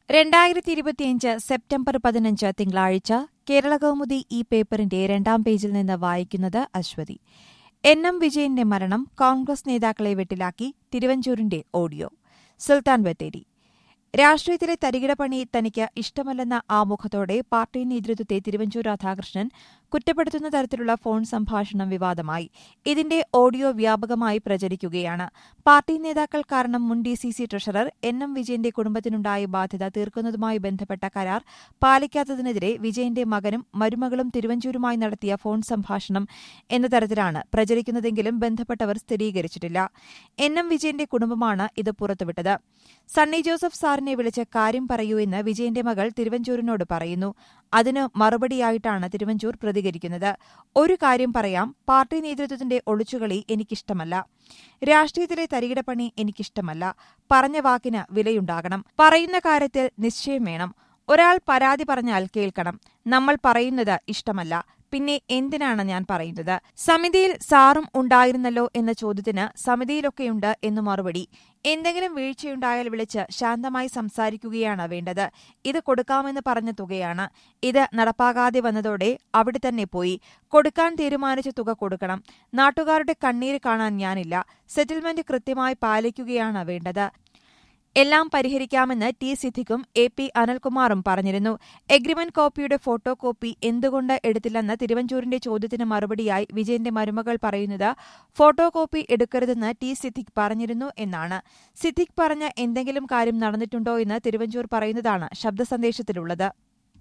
രണ്ടായിരത്തി ഇരുപത്തിയഞ്ച് സെപ്റ്റംബർ പതിനഞ്ച് തിങ്കളാഴ്ച കേരളകൗമുദി ഈ പേപ്പറിന്റെ രണ്ടാം പേജിൽ നിന്ന് വായിക്കുന്നത് അശ്വതി എൻ എം വിജയന്റെ മരണം കോൺഗ്രസ് നേതാക്കളെ വെട്ടിലാക്കി തിരുവഞ്ചൂരിന്റെ ഓഡിയോ സുൽത്താൻ ബത്തേരി രാഷ്ട്രീയത്തിലെ തരികിട പണി തനിക്ക് ഇഷ്ടമല്ലെന്ന ആമുഖത്തോടെ പാർട്ടി നേതൃത്വത്തെ തിരുവഞ്ചൂർ രാധാകൃഷ്ണൻ കുറ്റപ്പെടുത്തുന്ന തരത്തിലുള്ള ഫോൺ സംഭാഷണം വിവാദമായി ഇതിന്റെ ഓഡിയോ വ്യാപകമായി പ്രചരിക്കുകയാണ് പാർട്ടി നേതാക്കൾ കാരണം മുൻ D C C treasurer N M വിജയന്റെ കുടുംബത്തിനുണ്ടായ ബാധ്യത തീർക്കുന്നതുമായി ബന്ധപ്പെട്ട കരാർ പാലിക്കാത്തതിനെതിരെ വിജയന്റെ മകനും മരുമകളും തിരുവഞ്ചൂരുമായി നടത്തിയ ഫോൺ സംഭാഷണം എന്ന തരത്തിലാണ് പ്രചരിക്കുന്നതെങ്കിലും ബന്ധപ്പെട്ടവർ സ്ഥിരീകരിച്ചിട്ടില്ല എൻ എം വിജയന്റെ കുടുംബമാണ് ഇത് പുറത്തുവിട്ടത് സണ്ണി ജോസഫ് സാറിനെ വിളിച്ച് കാര്യം പറയൂ എന്ന് വിജയന്റെ മകൾ തിരുവഞ്ചൂരിനോട് പറയുന്നു അതിന് മറുപടിയായിട്ടാണ് തിരുവഞ്ചൂർ പ്രതികരിക്കുന്നത് ഒരു കാര്യം പറയാം പാർട്ടി നേതൃത്വത്തിന്റെ ഒളിച്ചുകളി എനിക്കിഷ്ടമല്ല രാഷ്ട്രീയത്തിലെ തരികിടപ്പണി എനിക്കിഷ്ടമല്ല പറഞ്ഞ വാക്കിന് വിലയുണ്ടാകണം പറയുന്ന കാര്യത്തിൽ നിശ്ചയം വേണം ഒരാൾ പരാതി പറഞ്ഞാൽ കേൾക്കണം നമ്മൾ പറയുന്നത് ഇഷ്ടമല്ല പിന്നെ എന്തിനാണ് ഞാൻ പറയുന്നത് സമിതിയിൽ സാറും ഉണ്ടായിരുന്നല്ലോ എന്ന ചോദ്യത്തിന് സമിതിയിലൊക്കെയുണ്ട് എന്ന് മറുപടി എന്തെങ്കിലും വീഴ്ചയുണ്ടായാൽ വിളിച്ച് ശാന്തമായി സംസാരിക്കുകയാണ് വേണ്ടത് ഇത് കൊടുക്കാമെന്ന് പറഞ്ഞ തുകയാണ് ഇത് നടപ്പാകാതെ വന്നതോടെ അവിടെ തന്നെ പോയി കൊടുക്കാൻ തീരുമാനിച്ച തുക കൊടുക്കണം നാട്ടുകാരുടെ കണ്ണീര് കാണാൻ ഞാനില്ല സെറ്റിൽമെന്റ് കൃത്യമായി പാലിക്കുകയാണ് വേണ്ടത് എല്ലാം പരിഹരിക്കാമെന്ന് ടി സിദ്ദിഖും എ പി അനിൽകുമാറും പറഞ്ഞിരുന്നു എഗ്രിമെന്റ് കോപ്പിയുടെ ഫോട്ടോ കോപ്പി എന്തുകൊണ്ട് എടുത്തില്ലെന്ന് തിരുവഞ്ചൂരിന്റെ ചോദ്യത്തിന് മറുപടിയായി വിജയന്റെ മരുമകൾ പറയുന്നത് ഫോട്ടോ കോപ്പി എടുക്കരുതെന്ന് ടി സിദ്ദിഖ് പറഞ്ഞിരുന്നു എന്നാണ് സിദ്ദിഖ് പറഞ്ഞ എന്തെങ്കിലും കാര്യം നടന്നിട്ടുണ്ടോ എന്ന് തിരുവഞ്ചൂർ പറയുന്നതാണ് ശബ്ദ സന്ദേശത്തിലുള്ളത്